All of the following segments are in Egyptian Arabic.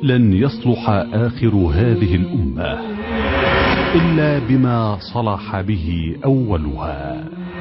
لن يصلح آخر هذه الأمة إلا بما صلح به أولها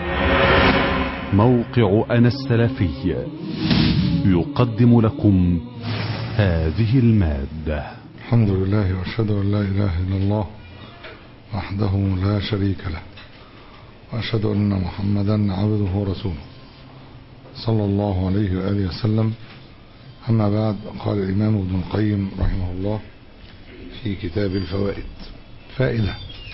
موقع أنا السلفي يقدم لكم هذه المادة الحمد لله واشهد ان لا اله الا الله وحده لا شريك له واشهد ان محمدا عبده ورسوله صلى الله عليه واله وسلم اما بعد قال الامام ابن القيم رحمه الله في كتاب الفوائد فائده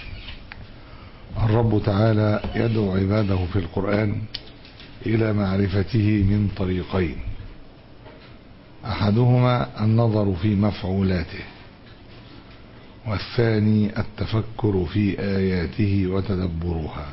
الرب تعالى يدعو عباده في القران الى معرفته من طريقين احدهما النظر في مفعولاته والثاني التفكر في اياته وتدبرها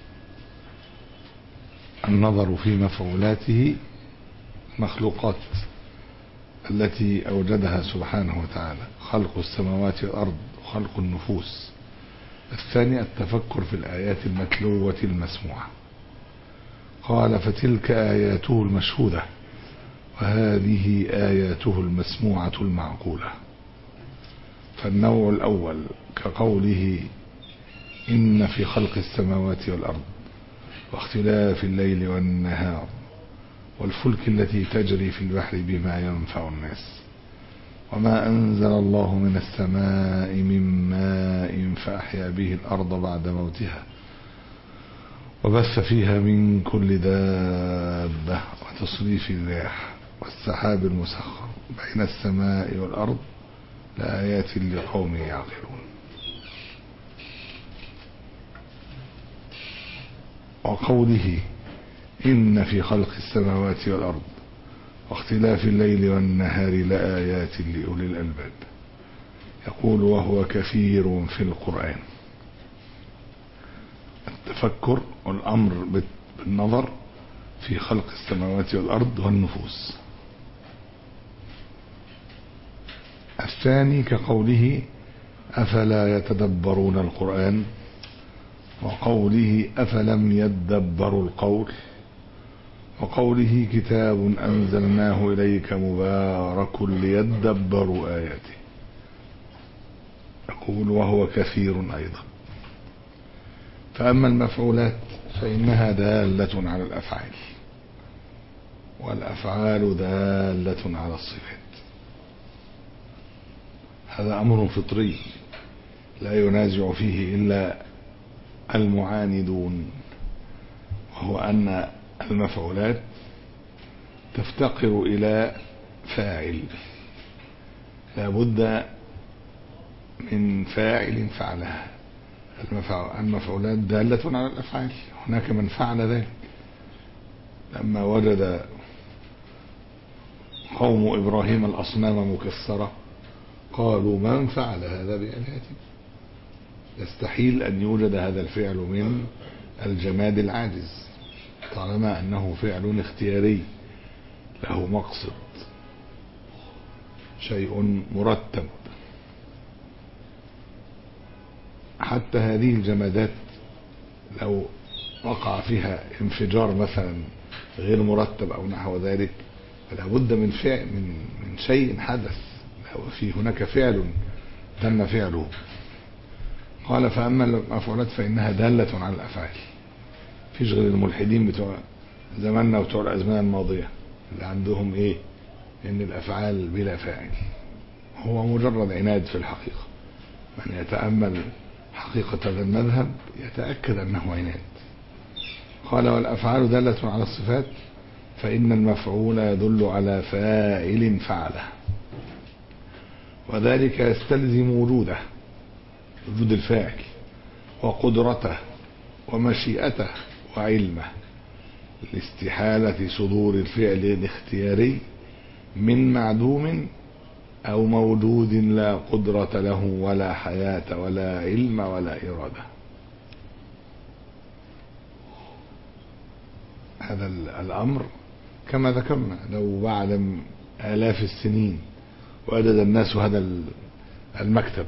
النظر في مفعولاته مخلوقات التي اوجدها سبحانه وتعالى خلق السماوات والارض وخلق النفوس الثاني التفكر في الايات المتلوه المسموعه قال فتلك اياته المشهوده وهذه آياته المسموعة المعقولة فالنوع الأول كقوله إن في خلق السماوات والأرض واختلاف الليل والنهار والفلك التي تجري في البحر بما ينفع الناس وما أنزل الله من السماء من ماء فأحيا به الأرض بعد موتها وبث فيها من كل دابة وتصريف الرياح والسحاب المسخر بين السماء والأرض لآيات لقوم يعقلون وقوله إن في خلق السماوات والأرض واختلاف الليل والنهار لآيات لأولي الألباب يقول وهو كثير في القرآن التفكر والأمر بالنظر في خلق السماوات والأرض والنفوس الثاني كقوله أفلا يتدبرون القرآن وقوله أفلم يدبروا القول وقوله كتاب أنزلناه إليك مبارك ليدبروا آياته يقول وهو كثير أيضا فأما المفعولات فإنها دالة على الأفعال والأفعال دالة على الصفات هذا أمر فطري لا ينازع فيه إلا المعاندون وهو أن المفعولات تفتقر إلى فاعل لا بد من فاعل فعلها المفعولات دالة على الأفعال هناك من فعل ذلك لما وجد قوم إبراهيم الأصنام مكسرة قالوا من فعل هذا بآلهتنا يستحيل أن يوجد هذا الفعل من الجماد العاجز طالما أنه فعل اختياري له مقصد شيء مرتب حتى هذه الجمادات لو وقع فيها انفجار مثلا غير مرتب او نحو ذلك فلا بد من فعل من من شيء حدث في هناك فعل تم فعله قال فاما المفعولات فانها داله على الافعال فيش غير الملحدين بتوع زماننا وبتوع الازمنه الماضيه اللي عندهم ايه ان الافعال بلا فاعل هو مجرد عناد في الحقيقه من يتامل حقيقة هذا المذهب يتأكد أنه عناد قال والأفعال دالة على الصفات فإن المفعول يدل على فاعل فعله وذلك يستلزم وجوده وجود الفاعل وقدرته ومشيئته وعلمه لاستحالة صدور الفعل الاختياري من معدوم أو موجود لا قدرة له ولا حياة ولا علم ولا إرادة هذا الأمر كما ذكرنا لو بعد آلاف السنين وجد الناس هذا المكتب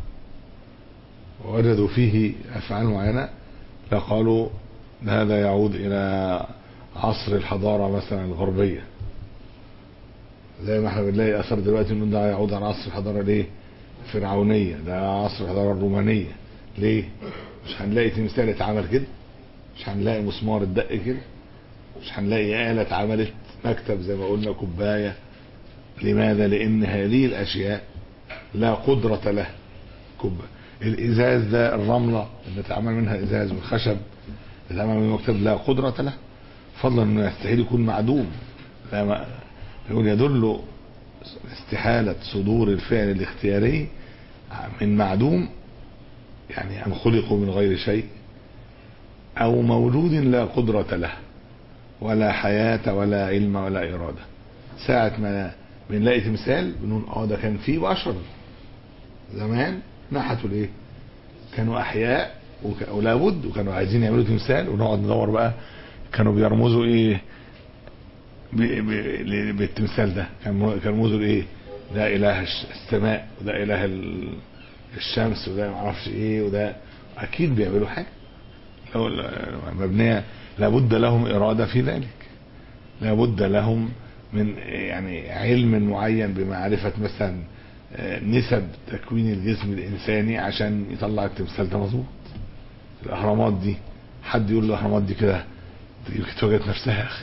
ووجدوا فيه أفعال معينة لقالوا هذا يعود إلى عصر الحضارة مثلا الغربية زي ما احنا بنلاقي اثر دلوقتي انه ده يعود على عصر الحضاره الايه الفرعونيه ده عصر الحضاره الرومانيه ليه مش هنلاقي تمثال اتعمل كده مش هنلاقي مسمار اتدق كده مش هنلاقي آلة اتعملت مكتب زي ما قلنا كوباية لماذا لأن هذه الأشياء لا قدرة لها كوب الإزاز ده الرملة اللي اتعمل منها إزاز والخشب اللي اتعمل منه مكتب لا قدرة له فضلا انه يستحيل يكون معدوم لا ما يقول يدل استحالة صدور الفعل الاختياري من معدوم يعني أن خلقوا من غير شيء أو موجود لا قدرة له ولا حياة ولا علم ولا إرادة ساعة ما بنلاقي تمثال بنقول اه ده كان فيه بشر زمان نحتوا الايه كانوا احياء وك- ولا بد وكانوا عايزين يعملوا تمثال ونقعد ندور بقى كانوا بيرمزوا ايه ب- ب- ل- بالتمثال ده كانوا كانوا يرمزوا لايه ده اله الش- السماء وده اله ال- الشمس وده معرفش ايه وده اكيد بيعملوا حاجه لو لو مبنيه لابد لهم اراده في ذلك لابد لهم من يعني علم معين بمعرفه مثلا آه، نسب تكوين الجسم الانساني عشان يطلع التمثال ده مظبوط الاهرامات دي حد يقول الاهرامات دي كده تجيب وجهت نفسها يا اخي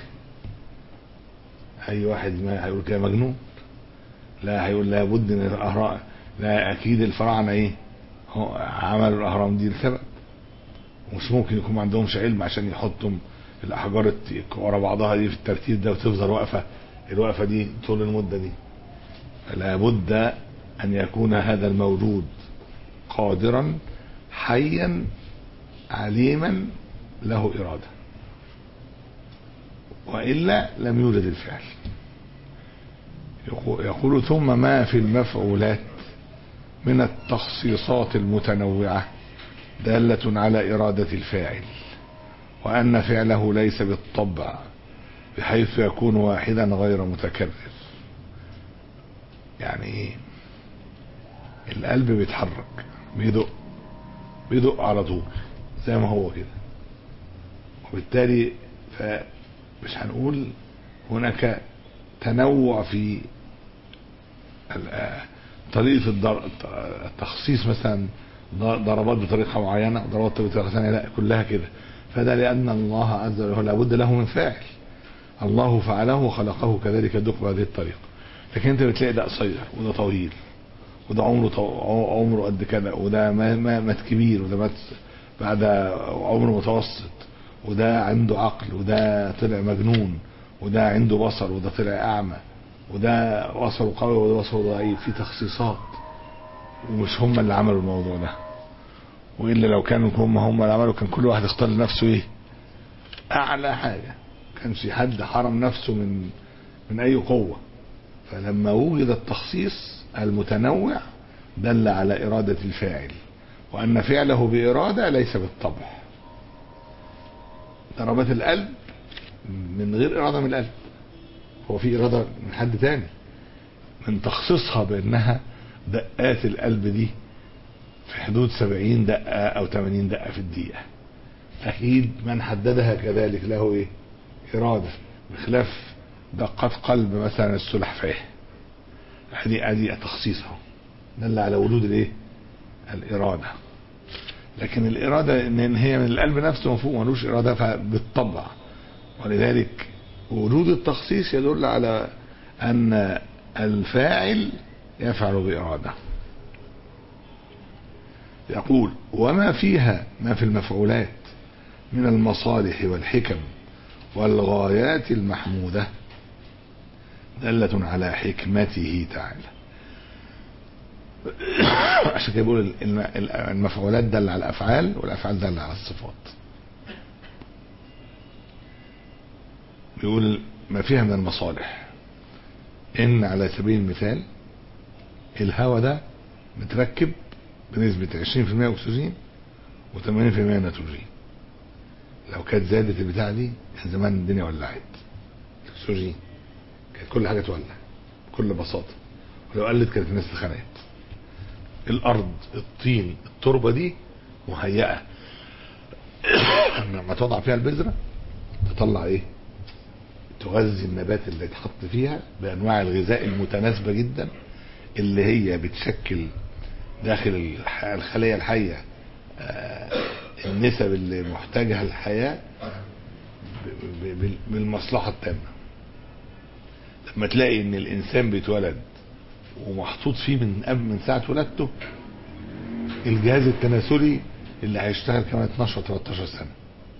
اي واحد ما هيقول كده مجنون لا هيقول لابد ان الاهرام لا اكيد الفراعنه ايه هو عملوا الاهرام دي لسبب مش ممكن يكون ما عندهمش علم عشان يحطوا الاحجار الت- ورا بعضها دي في الترتيب ده وتفضل واقفه الوقفه دي طول المده دي لابد ان يكون هذا الموجود قادرا حيا عليما له اراده والا لم يوجد الفعل يقو- يقول ثم ما في المفعولات من التخصيصات المتنوعه داله على اراده الفاعل وان فعله ليس بالطبع بحيث يكون واحدا غير متكرر يعني ايه القلب بيتحرك بيدق بيدق على طول زي ما هو كده وبالتالي فمش هنقول هناك تنوع في ال- طريقة الضر- التخصيص مثلا ضربات بطريقة معينة ضربات بطريقة ثانية لا كلها كده فده لأن الله عز وجل لابد له من فاعل الله فعله وخلقه كذلك يدق بهذه الطريقة لكن انت بتلاقي ده قصير وده طويل وده عمره طو... عمره قد كده وده ما- ما- مات كبير وده مات بعد عمره متوسط وده عنده عقل وده طلع مجنون وده عنده بصر وده طلع اعمى وده بصره قوي وده بصره ضعيف في تخصيصات ومش هم اللي عملوا الموضوع ده والا لو كانوا هم هم اللي عملوا كان كل واحد اختار لنفسه ايه اعلى حاجه كانش حد حرم نفسه من من اي قوه فلما وجد التخصيص المتنوع دل على إرادة الفاعل وأن فعله بإرادة ليس بالطبع ضربات القلب من غير إرادة من القلب هو في إرادة من حد تاني من تخصيصها بأنها دقات القلب دي في حدود سبعين دقة أو ثمانين دقة في الدقيقة أكيد من حددها كذلك له إيه إرادة بخلاف دقات قلب مثلا السلحفاه ادي ادي تخصيصها دل على وجود الايه الاراده لكن الاراده ان هي من القلب نفسه مفهوم ملوش اراده ف- بالطبع ولذلك وجود التخصيص يدل على ان الفاعل يفعل باراده يقول وما فيها ما في المفعولات من المصالح والحكم والغايات المحموده دالة على حكمته تعالى عشان كده بيقول الم- المفعولات دل على الافعال والافعال دل على الصفات بيقول ما فيها من المصالح ان على سبيل المثال الهواء ده متركب بنسبة 20% اكسجين و80% نيتروجين لو كانت زادت البتاع دي كان زمان الدنيا ولعت اكسجين كانت كل حاجه تولع بكل بساطه ولو قلت كانت الناس اتخنقت الارض الطين التربه دي مهيئه لما توضع فيها البذره تطلع ايه بتغذي النبات اللي اتحط فيها بانواع الغذاء المتناسبه جدا اللي هي بتشكل داخل الح- الخليه الحيه آه، النسب اللي محتاجها الحياه ب- ب- بال- بالمصلحه التامه لما تلاقي ان الانسان بيتولد ومحطوط فيه من قبل من ساعه ولادته الجهاز التناسلي اللي هيشتغل كمان 12 13 سنه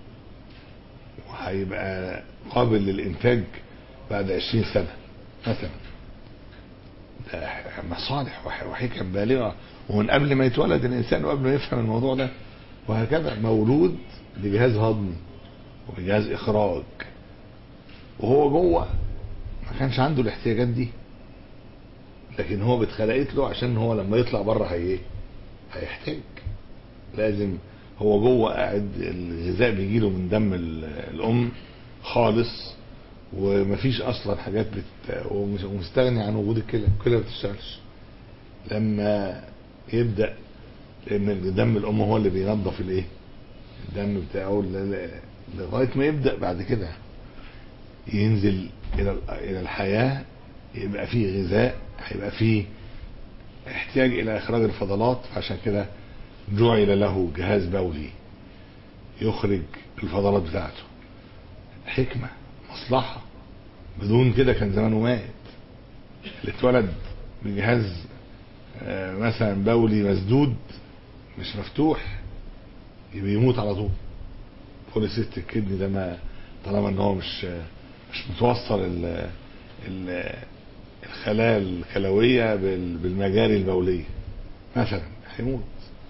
وهيبقى قابل للانتاج بعد 20 سنه مثلا ده مصالح وح- وحكم بالغه ومن قبل ما يتولد الانسان وقبل ما يفهم الموضوع ده وهكذا مولود بجهاز هضمي وبجهاز اخراج وهو جوه ما كانش عنده الاحتياجات دي لكن هو باتخلقت له عشان هو لما يطلع بره هي ايه هيحتاج لازم هو جوه قاعد الغذاء بيجيله من دم ال- الام خالص ومفيش اصلا حاجات بت... ومش- ومستغني عن وجود الكلى الكلى ما بتشتغلش لما يبدا لان دم الام هو اللي بينظف الايه الدم بتاعه ل- ل- لغايه ما يبدا بعد كده ينزل الى ال- الى الحياه يبقى فيه غذاء هيبقى فيه احتياج الى اخراج الفضلات عشان كده جعل له جهاز بولي يخرج الفضلات بتاعته حكمة مصلحة بدون كده كان زمانه مات اللي اتولد بجهاز آه، مثلا بولي مسدود مش مفتوح يبقى يموت على طول بوليسيست الكدني ده ما طالما ان هو مش مش متوصل ال ال الخلايا الكلوية بال- بالمجاري البولية مثلا هيموت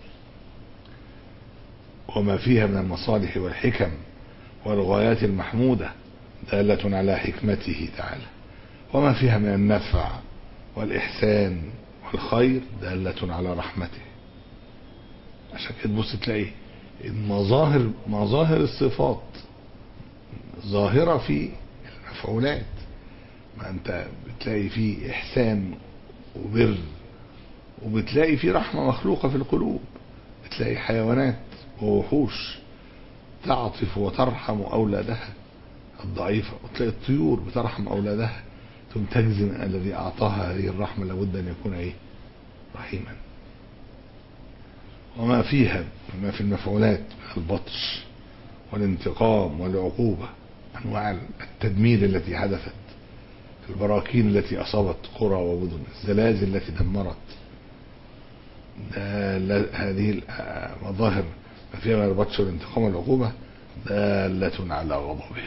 وما فيها من المصالح والحكم والغايات المحمودة دالة على حكمته تعالى وما فيها من النفع والإحسان والخير دالة على رحمته عشان كده تبص تلاقي المظاهر مظاهر الصفات ظاهرة في المفعولات ما انت بتلاقي فيه إحسان وبر وبتلاقي فيه رحمة مخلوقة في القلوب بتلاقي حيوانات ووحوش تعطف وترحم أولادها الضعيفة وتلاقي الطيور بترحم أولادها ثم تجزم أن الذي أعطاها هذه الرحمة لابد أن يكون إيه رحيما وما فيها ما في المفعولات من البطش والانتقام والعقوبة أنواع التدمير التي حدثت البراكين التي أصابت قرى ومدن الزلازل التي دمرت دال- هذه المظاهر ما فيها من البطش والانتقام والعقوبة دالة على غضبه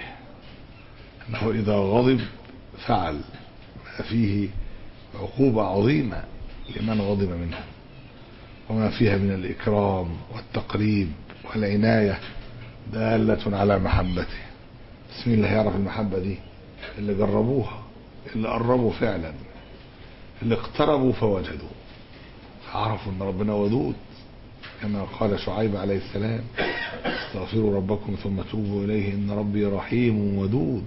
أنه إذا غضب فعل ما فيه عقوبة عظيمة لمن غضب منه وما فيها من الإكرام والتقريب والعناية دالة على محبته بس مين اللي هيعرف المحبة دي اللي جربوها اللي قربوا فعلا اللي اقتربوا فوجدوا فعرفوا ان ربنا ودود كما قال شعيب عليه السلام استغفروا ربكم ثم توبوا اليه ان ربي رحيم ودود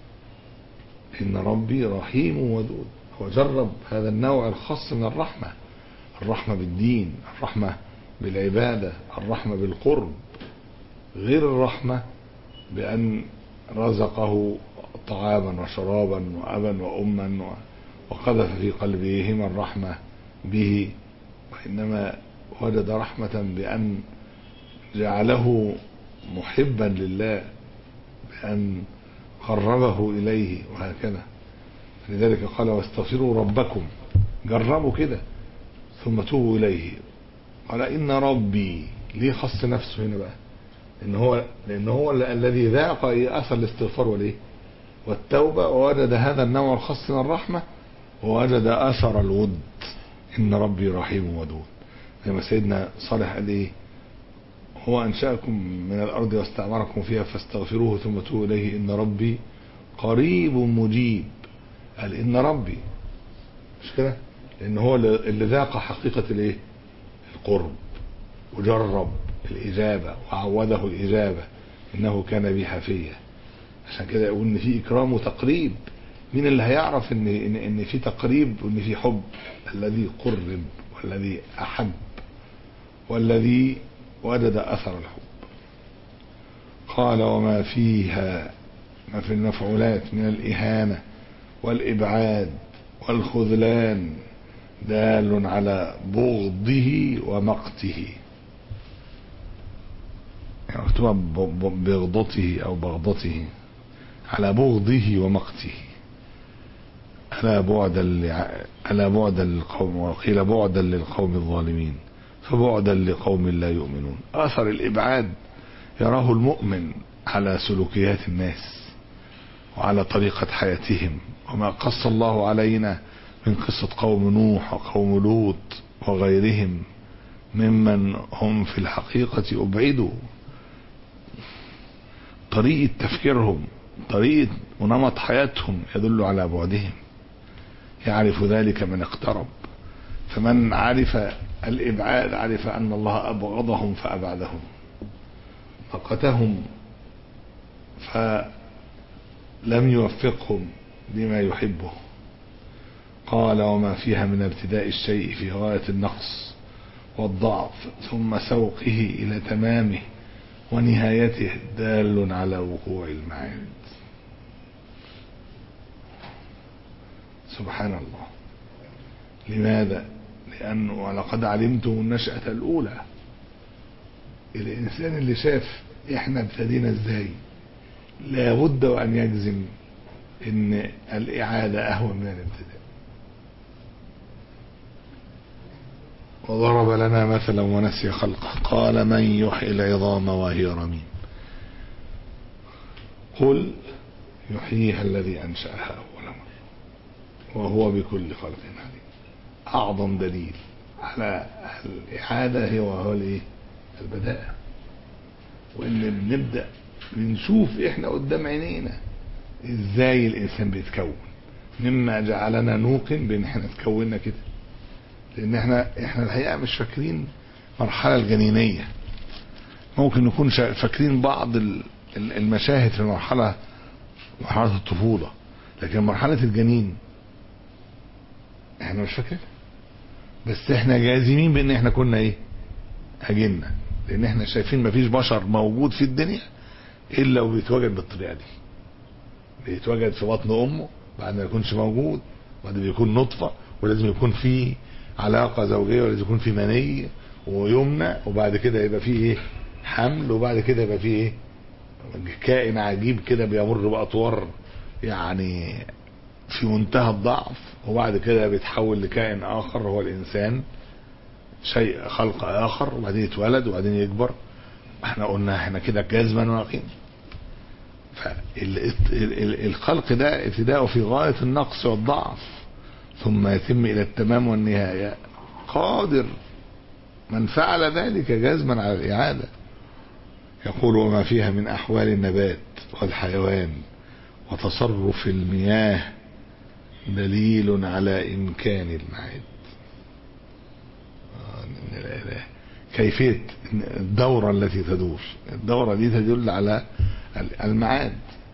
ان ربي رحيم ودود هو جرب هذا النوع الخاص من الرحمه الرحمه بالدين الرحمه بالعباده الرحمه بالقرب غير الرحمه بان رزقه طعاما وشرابا وابا واما و- وقذف في قلبهما الرحمه به وإنما وجد رحمة بأن جعله محبا لله بأن قربه إليه وهكذا لذلك قال واستغفروا ربكم جربوا كده ثم توبوا إليه قال إن ربي ليه خص نفسه هنا بقى إن هو لأن هو ال- الذي ذاق إيه أثر الاستغفار والإيه والتوبة ووجد هذا النوع الخاص من الرحمة ووجد أثر الود إن ربي رحيم ودود زي ما سيدنا صالح قال إيه هو أنشأكم من الأرض واستعمركم فيها فاستغفروه ثم توبوا إليه إن ربي قريب مجيب قال إن ربي مش كده لأن هو اللي اللي ذاق حقيقة الإيه القرب وجرب الإجابة وعوده الإجابة إنه كان بي حفيا عشان كده يقول إن في إكرام وتقريب مين اللي هيعرف ان ان ان في تقريب وان في حب الذي قرب والذي احب والذي وجد اثر الحب قال وما فيها ما في المفعولات من الإهانة والإبعاد والخذلان دال على بغضه ومقته يعني مكتوبة بغضته أو بغضته على بغضه ومقته ألا بعدا ألا بعدا للقوم وقيل بعدا للقوم الظالمين فبعدا لقوم لا يؤمنون أثر الإبعاد يراه المؤمن على سلوكيات الناس وعلى طريقة حياتهم وما قص الله علينا من قصة قوم نوح وقوم لوط وغيرهم ممن هم في الحقيقة أبعدوا طريقة تفكيرهم طريقة ونمط حياتهم يدل على بعدهم يعرف ذلك من اقترب فمن عرف الإبعاد عرف أن الله أبغضهم فأبعدهم مقتهم فلم يوفقهم لما يحبه قال وما فيها من ابتداء الشيء في غاية النقص والضعف ثم سوقه إلى تمامه ونهايته دال على وقوع المعاد سبحان الله لماذا لأنه ولقد علمتم النشأة الأولى الإنسان اللي شاف إحنا ابتدينا إزاي لابد وأن يجزم إن الإعادة أهون من الابتداء وضرب لنا مثلا ونسي خلقه قال من يحيي العظام وهي رميم قل يحييها الذي أنشأها أول مرة وهو بكل خلق عليم أعظم دليل على الإعادة هي وهو الإيه؟ البداءة وإن بنبدأ بنشوف إحنا قدام عينينا إزاي الإنسان بيتكون مما جعلنا نوقن بإن إحنا تكوننا كده لأن إحنا إحنا الحقيقة مش فاكرين المرحلة الجنينية ممكن نكون فاكرين بعض المشاهد في المرحلة مرحلة الطفولة لكن مرحلة الجنين احنا مش فاكرين بس احنا جازمين بان احنا كنا ايه اجلنا لان احنا شايفين مفيش بشر موجود في الدنيا الا وبيتواجد بالطريقه دي بيتواجد في بطن امه بعد ما يكونش موجود بعد بيكون نطفه ولازم يكون في علاقه زوجيه ولازم يكون في مني ويمنى وبعد كده يبقى فيه ايه حمل وبعد كده يبقى فيه ايه كائن عجيب كده بيمر باطوار يعني في منتهى الضعف وبعد كده بيتحول لكائن اخر هو الانسان شيء خلق اخر وبعدين يتولد وبعدين يكبر احنا قلنا احنا كده جزما ويقينا فالخلق ده ابتداءه في غاية النقص والضعف ثم يتم الى التمام والنهاية قادر من فعل ذلك جزما على الاعادة يقول وما فيها من احوال النبات والحيوان وتصرف المياه دليل على إمكان المعاد كيفية الدورة التي تدور الدورة دي تدل على المعاد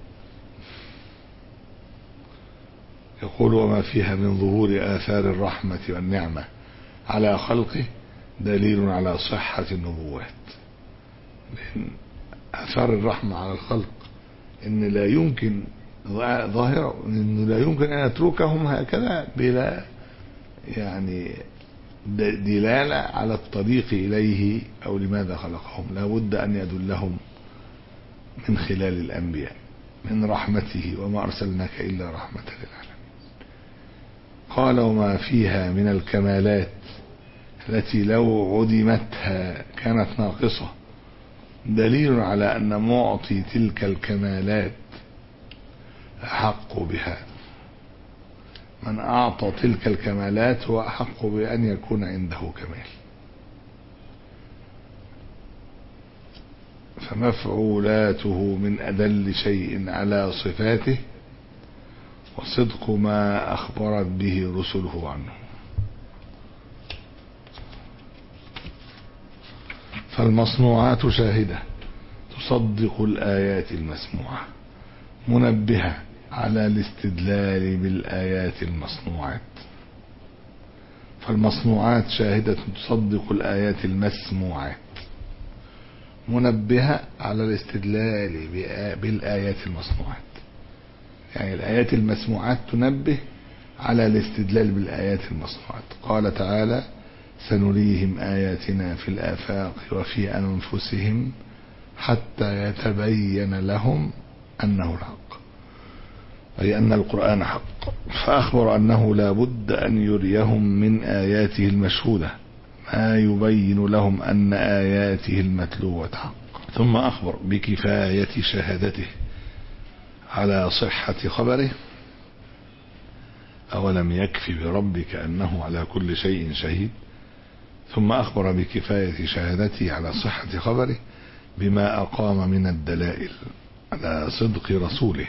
يقول وما فيها من ظهور آثار الرحمة والنعمة على خلقه دليل على صحة النبوات لأن آثار الرحمة على الخلق إن لا يمكن ظاهرة انه لا يمكن ان يتركهم هكذا بلا يعني دلالة على الطريق اليه او لماذا خلقهم لا بد ان يدلهم من خلال الانبياء من رحمته وما ارسلناك الا رحمة للعالمين قال وما فيها من الكمالات التي لو عدمتها كانت ناقصة دليل على ان معطي تلك الكمالات أحق بها من أعطى تلك الكمالات هو أحق بأن يكون عنده كمال فمفعولاته من أدل شيء على صفاته وصدق ما أخبرت به رسله عنه فالمصنوعات شاهدة تصدق الآيات المسموعة منبهة على الاستدلال بالآيات المصنوعات فالمصنوعات شاهدة تصدق الآيات المسموعات منبهة على الاستدلال بالآيات المصنوعات يعني الآيات المسموعات تنبه على الاستدلال بالآيات المصنوعات قال تعالى سنريهم آياتنا في الآفاق وفي أنفسهم حتى يتبين لهم أنه الحق أي أن القرآن حق فأخبر أنه لا بد أن يريهم من آياته المشهودة ما يبين لهم أن آياته المتلوة حق ثم أخبر بكفاية شهادته على صحة خبره أولم يكف بربك أنه على كل شيء شهيد ثم أخبر بكفاية شهادته على صحة خبره بما أقام من الدلائل على صدق رسوله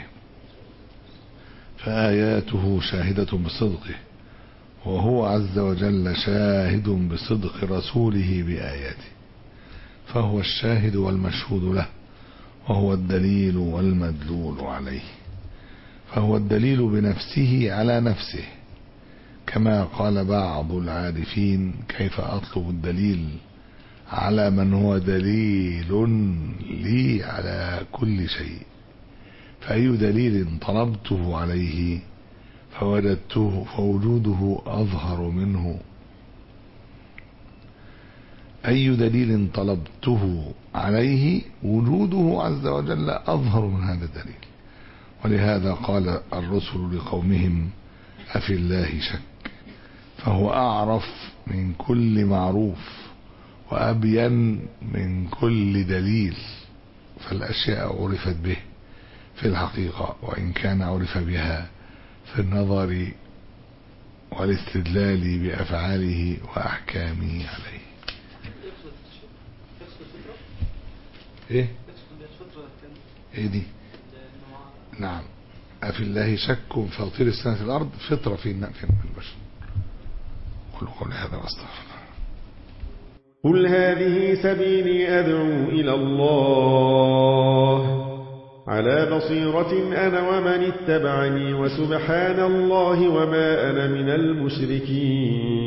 فآياته شاهدة بصدقه وهو عز وجل شاهد بصدق رسوله بآياته فهو الشاهد والمشهود له وهو الدليل والمدلول عليه فهو الدليل بنفسه على نفسه كما قال بعض العارفين كيف أطلب الدليل على من هو دليل لي على كل شيء فأي دليل طلبته عليه فوجدته فوجوده أظهر منه أي دليل طلبته عليه وجوده عز وجل أظهر من هذا الدليل ولهذا قال الرسل لقومهم أفي الله شك فهو أعرف من كل معروف وأبين من كل دليل فالأشياء عرفت به في الحقيقة وإن كان عرف بها في النظر والاستدلال بأفعاله وأحكامه عليه ايه ايه دي نعم أفي الله شك فاطر السنة الأرض فطرة في في البشر قل قولي هذا واستغفر قل هذه سبيلي أدعو إلى الله على بصيرة أنا ومن اتبعني وسبحان الله وما أنا من المشركين